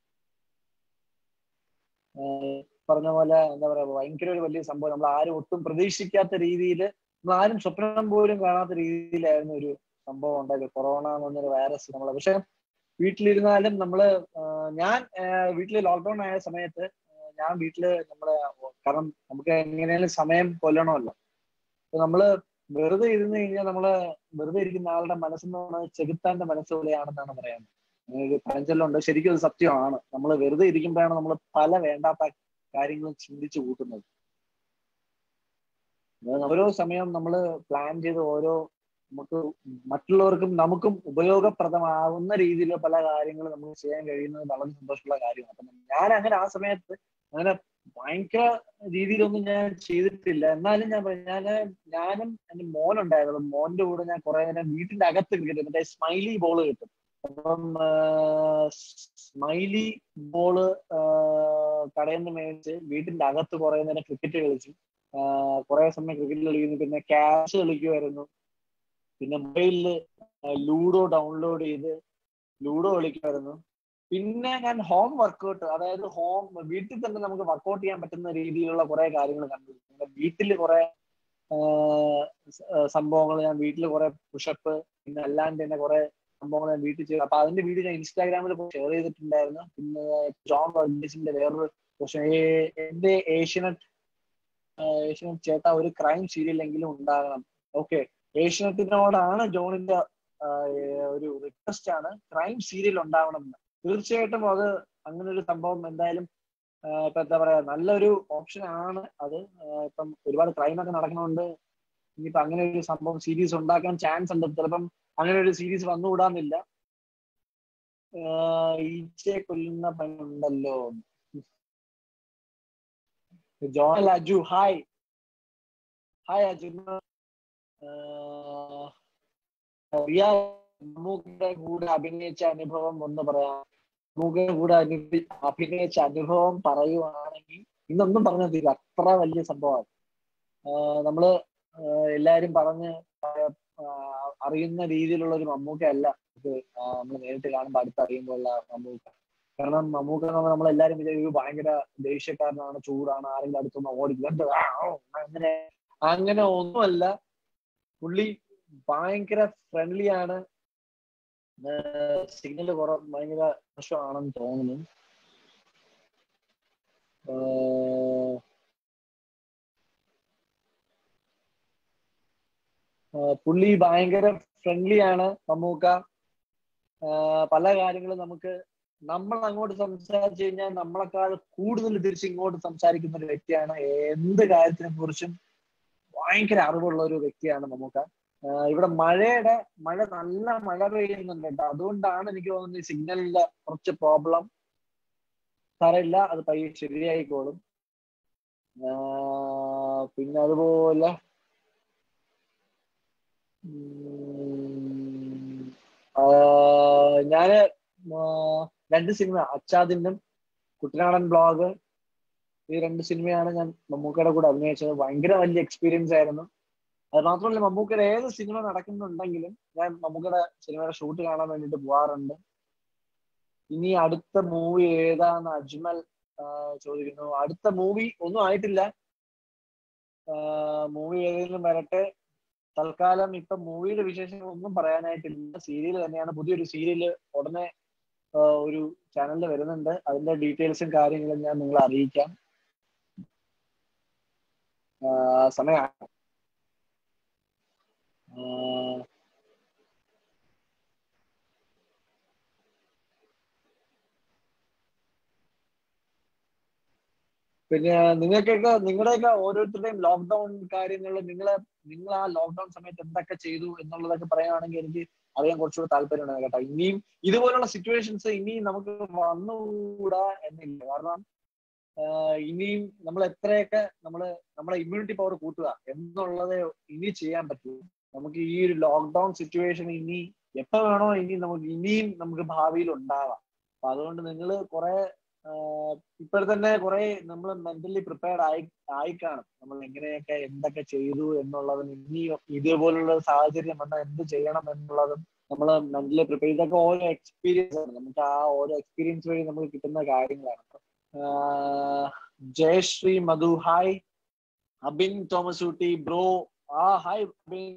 പറഞ്ഞ പോലെ എന്താ പറയാ ഭയങ്കര ഒരു വലിയ സംഭവം നമ്മൾ ആരും ഒട്ടും പ്രതീക്ഷിക്കാത്ത രീതിയിൽ നമ്മൾ ആരും സ്വപ്നം പോലും കാണാത്ത രീതിയിലായിരുന്നു ഒരു സംഭവം ഉണ്ടായത് കൊറോണ എന്നൊരു വൈറസ് നമ്മളെ പക്ഷെ വീട്ടിലിരുന്നാലും നമ്മള് ഞാൻ വീട്ടിൽ ലോക്ക്ഡൌൺ ആയ സമയത്ത് ഞാൻ വീട്ടില് നമ്മളെ കാരണം നമുക്ക് എങ്ങനെയാലും സമയം കൊല്ലണമല്ലോ അപ്പൊ നമ്മള് വെറുതെ ഇരുന്ന് കഴിഞ്ഞാൽ നമ്മള് വെറുതെ ഇരിക്കുന്ന ആളുടെ മനസ്സെന്ന് പറയുന്നത് ചെകുത്താന്റെ മനസ്സ് പോലെയാണെന്നാണ് പറയുന്നത് അങ്ങനെ ഒരു പഴഞ്ചൊല്ലുണ്ട് ശരിക്കും അത് സത്യമാണ് നമ്മൾ വെറുതെ ഇരിക്കുമ്പോഴാണ് നമ്മൾ പല വേണ്ടാത്ത കാര്യങ്ങളും ചിന്തിച്ചു കൂട്ടുന്നത് ഓരോ സമയം നമ്മൾ പ്ലാൻ ചെയ്ത് ഓരോ നമുക്ക് മറ്റുള്ളവർക്കും നമുക്കും ഉപയോഗപ്രദമാവുന്ന രീതിയിൽ പല കാര്യങ്ങളും നമുക്ക് ചെയ്യാൻ കഴിയുന്നത് വളരെ സന്തോഷമുള്ള കാര്യമാണ് അപ്പൊ ഞാൻ അങ്ങനെ ആ സമയത്ത് അങ്ങനെ ഭയങ്കര രീതിയിലൊന്നും ഞാൻ ചെയ്തിട്ടില്ല എന്നാലും ഞാൻ ഞാൻ ഞാനും എന്റെ മോനുണ്ടായിരുന്നു മോന്റെ കൂടെ ഞാൻ കുറെ നേരം വീട്ടിന്റെ അകത്ത് ക്രിക്കറ്റ് മറ്റേ സ്മൈലി ബോൾ കിട്ടും അപ്പം സ്മൈലി ബോള് കടയിൽ നിന്ന് മേടിച്ച് വീട്ടിന്റെ അകത്ത് കുറെ നേരം ക്രിക്കറ്റ് കളിച്ചു കുറെ സമയം ക്രിക്കറ്റ് കളിക്കുന്നു പിന്നെ ക്യാഷ് കളിക്കുമായിരുന്നു പിന്നെ മൊബൈലില് ലൂഡോ ഡൗൺലോഡ് ചെയ്ത് ലൂഡോ കളിക്കുമായിരുന്നു പിന്നെ ഞാൻ ഹോം വർക്കൗട്ട് അതായത് ഹോം വീട്ടിൽ തന്നെ നമുക്ക് വർക്കൗട്ട് ചെയ്യാൻ പറ്റുന്ന രീതിയിലുള്ള കുറെ കാര്യങ്ങൾ കണ്ടു വീട്ടിൽ കുറെ സംഭവങ്ങൾ ഞാൻ വീട്ടിൽ കുറെ പുഷപ്പ് പിന്നെ അല്ലാണ്ട് തന്നെ കുറെ സംഭവങ്ങൾ ഞാൻ വീട്ടിൽ ചെയ്തു അപ്പൊ അതിന്റെ വീഡിയോ ഞാൻ ഇൻസ്റ്റാഗ്രാമിൽ ഷെയർ ചെയ്തിട്ടുണ്ടായിരുന്നു പിന്നെ ജോൺ വർഗീസിന്റെ വേറൊരു ക്വസ്റ്റൻ എന്റെ ഏഷ്യനെറ്റ് ഏഷ്യനെറ്റ് ചേട്ടാ ഒരു ക്രൈം സീരിയൽ എങ്കിലും ഉണ്ടാകണം ഓക്കെ ഏഷ്യനെറ്റിനോടാണ് ജോണിന്റെ ഒരു റിക്വസ്റ്റ് ആണ് ക്രൈം സീരിയൽ ഉണ്ടാവണം എന്ന് തീർച്ചയായിട്ടും അത് അങ്ങനെ ഒരു സംഭവം എന്തായാലും ഇപ്പൊ എന്താ പറയാ നല്ലൊരു ഓപ്ഷൻ ആണ് അത് ഇപ്പം ഒരുപാട് ക്രൈം ഒക്കെ നടക്കുന്നുണ്ട് ഇനിയിപ്പോ അങ്ങനെ ഒരു സംഭവം സീരീസ് ഉണ്ടാക്കാൻ ചാൻസ് ഉണ്ട് ചിലപ്പം അങ്ങനെ ഒരു സീരീസ് വന്നുകൂടാന്നില്ല ഈച്ചയെ കൊല്ലുന്ന പണുണ്ടല്ലോ John Aju hi hi Aju മമ്മൂക്കിയുടെ കൂടെ അഭിനയിച്ച അനുഭവം ഒന്ന് പറയാം മമ്മൂക്കിയുടെ കൂടെ അഭിനയിച്ച അനുഭവം പറയുവാണെങ്കിൽ ഇന്നൊന്നും പറഞ്ഞാൽ തീരും അത്ര വലിയ സംഭവമാണ് നമ്മള് എല്ലാരും പറഞ്ഞ് അറിയുന്ന രീതിയിലുള്ള ഒരു മമ്മൂക്ക അല്ല ഇത് നമ്മൾ നേരിട്ട് കാണുമ്പോൾ അടുത്ത് അറിയുമ്പോഴുള്ള മമ്മൂക്ക കാരണം മമ്മൂക്ക എന്ന് പറഞ്ഞാൽ നമ്മളെല്ലാരും വിചാരിക്കും ഭയങ്കര ദേഷ്യക്കാരനാണ് ചൂടാണ് ആരെങ്കിലും അടുത്തൊന്ന് ഓടിക്കുന്നത് അങ്ങനെ അങ്ങനെ ഒന്നുമല്ല പുള്ളി ഭയങ്കര ഫ്രണ്ട്ലി ആണ് സിഗ്നൽ കുറ ഭയങ്കര മോശമാണെന്ന് തോന്നുന്നു പുള്ളി ഭയങ്കര ഫ്രണ്ട്ലി ആണ് മമ്മൂക്ക പല കാര്യങ്ങളും നമുക്ക് നമ്മൾ അങ്ങോട്ട് സംസാരിച്ചു കഴിഞ്ഞാൽ നമ്മളെക്കാൾ കൂടുതൽ തിരിച്ച് ഇങ്ങോട്ട് സംസാരിക്കുന്ന ഒരു വ്യക്തിയാണ് എന്ത് കാര്യത്തിനെ കുറിച്ചും ഭയങ്കര അറിവുള്ള ഒരു വ്യക്തിയാണ് മമ്മൂക്ക ഇവിടെ മഴയുടെ മഴ നല്ല മഴ പെയ്യുന്നുണ്ട് കേട്ടോ അതുകൊണ്ടാണ് എനിക്ക് തോന്നുന്നത് സിഗ്നലിന്റെ കുറച്ച് പ്രോബ്ലം സാരമില്ല അത് പയ്യെ ശരിയായിക്കോളും പിന്നെ അതുപോലെ ഞാന് രണ്ട് സിനിമ അച്ചാദിനും കുട്ടനാടൻ ബ്ലോഗ് ഈ രണ്ട് സിനിമയാണ് ഞാൻ മമ്മൂക്കയുടെ കൂടെ അഭിനയിച്ചത് ഭയങ്കര വലിയ എക്സ്പീരിയൻസ് ആയിരുന്നു അത് മാത്രമല്ല മമ്മൂക്കയുടെ ഏത് സിനിമ നടക്കുന്നുണ്ടെങ്കിലും ഞാൻ മമ്മൂക്കയുടെ സിനിമയുടെ ഷൂട്ട് കാണാൻ വേണ്ടിയിട്ട് പോകാറുണ്ട് ഇനി അടുത്ത മൂവി ഏതാന്ന് അജ്മൽ ചോദിക്കുന്നു അടുത്ത മൂവി ഒന്നും ആയിട്ടില്ല മൂവി ഏതെങ്കിലും വരട്ടെ തൽക്കാലം ഇപ്പൊ മൂവിയുടെ വിശേഷങ്ങൾ ഒന്നും പറയാനായിട്ടില്ല സീരിയൽ തന്നെയാണ് പുതിയൊരു സീരിയല് ഉടനെ ഒരു ചാനലിൽ വരുന്നുണ്ട് അതിന്റെ ഡീറ്റെയിൽസും കാര്യങ്ങളും ഞാൻ നിങ്ങളെ അറിയിക്കാം സമയം പിന്നെ നിങ്ങൾക്കൊക്കെ നിങ്ങളുടെയൊക്കെ ഓരോരുത്തരുടെയും ലോക്ക്ഡൌൺ കാര്യങ്ങൾ നിങ്ങളെ നിങ്ങൾ ആ ലോക്ക്ഡൌൺ സമയത്ത് എന്തൊക്കെ ചെയ്തു എന്നുള്ളതൊക്കെ പറയുകയാണെങ്കിൽ എനിക്ക് അറിയാൻ കുറച്ചുകൂടെ താല്പര്യമുണ്ട് കേട്ടോ ഇനിയും ഇതുപോലുള്ള സിറ്റുവേഷൻസ് ഇനിയും നമുക്ക് വന്നുകൂടാ എന്നില്ല കാരണം ഇനിയും നമ്മൾ എത്രയൊക്കെ നമ്മൾ നമ്മളെ ഇമ്മ്യൂണിറ്റി പവർ കൂട്ടുക എന്നുള്ളത് ഇനി ചെയ്യാൻ പറ്റും നമുക്ക് ഈ ഒരു ലോക്ക്ഡൌൺ സിറ്റുവേഷൻ ഇനി എപ്പോ വേണോ ഇനി നമുക്ക് ഇനിയും നമുക്ക് ഭാവിയിൽ ഉണ്ടാവാം അപ്പൊ അതുകൊണ്ട് നിങ്ങൾ കുറെ ഇപ്പോൾ തന്നെ കുറെ നമ്മൾ മെന്റലി പ്രിപ്പയർഡ് ആയി ആയിക്കാണും നമ്മൾ എങ്ങനെയൊക്കെ എന്തൊക്കെ ചെയ്തു എന്നുള്ളതും ഇനി ഇതേപോലുള്ള സാഹചര്യം വന്നാൽ എന്ത് ചെയ്യണം എന്നുള്ളതും നമ്മൾ മെന്റലി പ്രിപ്പയർ ഇതൊക്കെ ഓരോ എക്സ്പീരിയൻസ് ആണ് നമുക്ക് ആ ഓരോ എക്സ്പീരിയൻസ് വഴി നമുക്ക് കിട്ടുന്ന കാര്യങ്ങളാണ് Jayasree Madhu hi Abin Thomas Ooty bro ആ hi Abin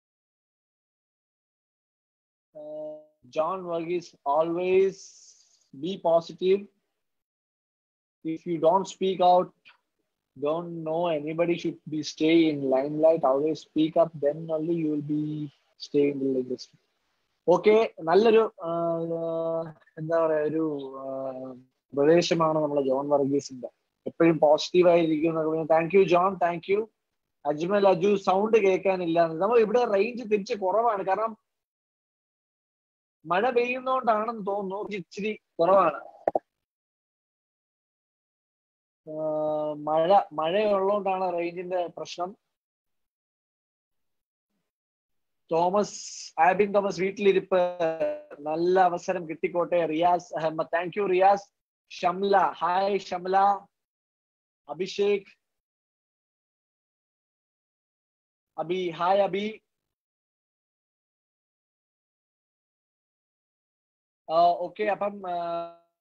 John Varghese always be positive if you don't speak out, don't know anybody should be stay in limelight. Always speak up, then only you will be stay in the industry. Okay നല്ലൊരു എന്താ പറയാ ഒരു പ്രദേശമാണ് നമ്മളെ John വർഗീസിന്റെ എപ്പോഴും positive ആയിരിക്കും thank you John thank you Ajmal Aju sound കേൾക്കാനില്ല നമ്മൾ ഇവിടെ റേഞ്ച് തിരിച്ച് കുറവാണ് കാരണം മഴ പെയ്യുന്നോണ്ടാണെന്ന് തോന്നുന്നു ഇച്ചിരി കുറവാണ് മഴ മഴയുള്ളതുകൊണ്ടാണ് റേഞ്ചിന്റെ പ്രശ്നം തോമസ് ആബിൻ തോമസ് വീട്ടിലിരിപ്പ് നല്ല അവസരം കിട്ടിക്കോട്ടെ Riyas Ahmed thank you Riyas Shamla hi Shamla Abhishek Abi hi Abi okay അപ്പം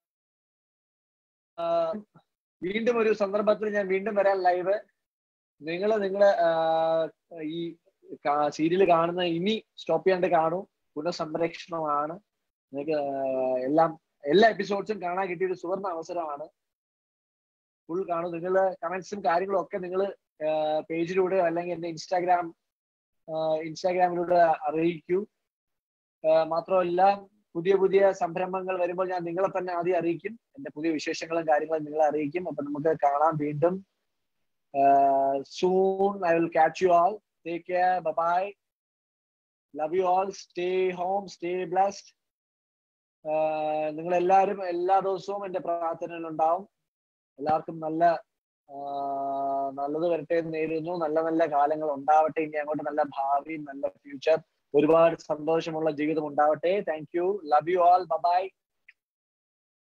വീണ്ടും ഒരു സന്ദർഭത്തിൽ ഞാൻ വീണ്ടും വരാൻ ലൈവ് നിങ്ങൾ നിങ്ങള് ഈ സീരിയൽ കാണുന്ന ഇനി സ്റ്റോപ്പ് ചെയ്യാണ്ട് കാണൂ പുനഃസംരക്ഷണമാണ് നിങ്ങൾക്ക് എല്ലാം എല്ലാ എപ്പിസോഡ്സും കാണാൻ കിട്ടിയ ഒരു സുവർണ അവസരമാണ് ഫുൾ കാണും നിങ്ങൾ കമന്റ്സും കാര്യങ്ങളും ഒക്കെ നിങ്ങൾ പേജിലൂടെ അല്ലെങ്കിൽ എന്റെ ഇൻസ്റ്റാഗ്രാം ഇൻസ്റ്റാഗ്രാമിലൂടെ അറിയിക്കൂ മാത്രമല്ല പുതിയ പുതിയ സംരംഭങ്ങൾ വരുമ്പോൾ ഞാൻ നിങ്ങളെ തന്നെ ആദ്യം അറിയിക്കും എന്റെ പുതിയ വിശേഷങ്ങളും കാര്യങ്ങളും നിങ്ങളെ അറിയിക്കും അപ്പൊ നമുക്ക് കാണാം വീണ്ടും soon I will catch you all take care bye love you all stay home stay blessed നിങ്ങൾ എല്ലാവരും എല്ലാ ദിവസവും എന്റെ പ്രാർത്ഥനയിൽ ഉണ്ടാവും എല്ലാവർക്കും നല്ല നല്ലത് വരട്ടെ എന്ന് നേരുന്നു നല്ല നല്ല കാലങ്ങൾ ഉണ്ടാവട്ടെ ഇനി അങ്ങോട്ട് നല്ല ഭാവി നല്ല ഫ്യൂച്ചർ ഒരുപാട് സന്തോഷമുള്ള ജീവിതം ഉണ്ടാവട്ടെ thank you love you all by